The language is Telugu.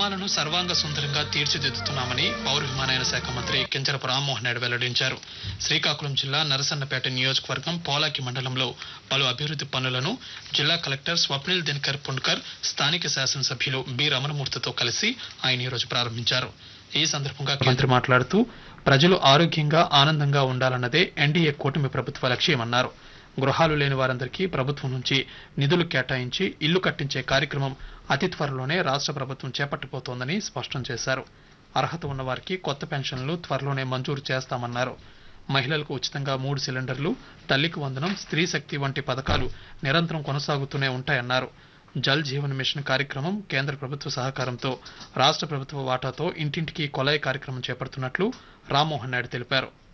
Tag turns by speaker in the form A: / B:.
A: గ్రామాలను సర్వాంగ సుందరంగా తీర్చిదిద్దుతున్నామని పౌర విమానయాన శాఖ మంత్రి కింజరపు రామ్మోహన్ నాయుడు వెల్లడించారు శ్రీకాకుళం జిల్లా నరసన్నపేట నియోజకవర్గం పోలాకి మండలంలో పలు అభివృద్ధి పనులను జిల్లా కలెక్టర్ స్వప్నిల్ దినకర్ పుణ్కర్ స్థానిక శాసనసభ్యులు బి రమణమూర్తితో కలిసి ఆయన ఈరోజు ప్రారంభించారు ఈ సందర్భంగా మంత్రి మాట్లాడుతూ ప్రజలు ఆరోగ్యంగా ఆనందంగా ఉండాలన్నదే ఎన్డీఏ కూటమి ప్రభుత్వ లక్ష్యమన్నారు గృహాలు లేని వారందరికీ ప్రభుత్వం నుంచి నిధులు కేటాయించి ఇల్లు కట్టించే కార్యక్రమం అతి త్వరలోనే రాష్ట్ర ప్రభుత్వం చేపట్టబోతోందని స్పష్టం చేశారు అర్హత ఉన్న వారికి కొత్త పెన్షన్లు త్వరలోనే మంజూరు చేస్తామన్నారు మహిళలకు ఉచితంగా మూడు సిలిండర్లు తల్లికి వందనం స్త్రీ శక్తి వంటి పథకాలు నిరంతరం కొనసాగుతూనే ఉంటాయన్నారు జల్ జీవన్ మిషన్ కార్యక్రమం కేంద్ర ప్రభుత్వ సహకారంతో రాష్ట్ర ప్రభుత్వ వాటాతో ఇంటింటికి కొలాయి కార్యక్రమం చేపడుతున్నట్లు రామ్మోహన్ నాయుడు తెలిపారు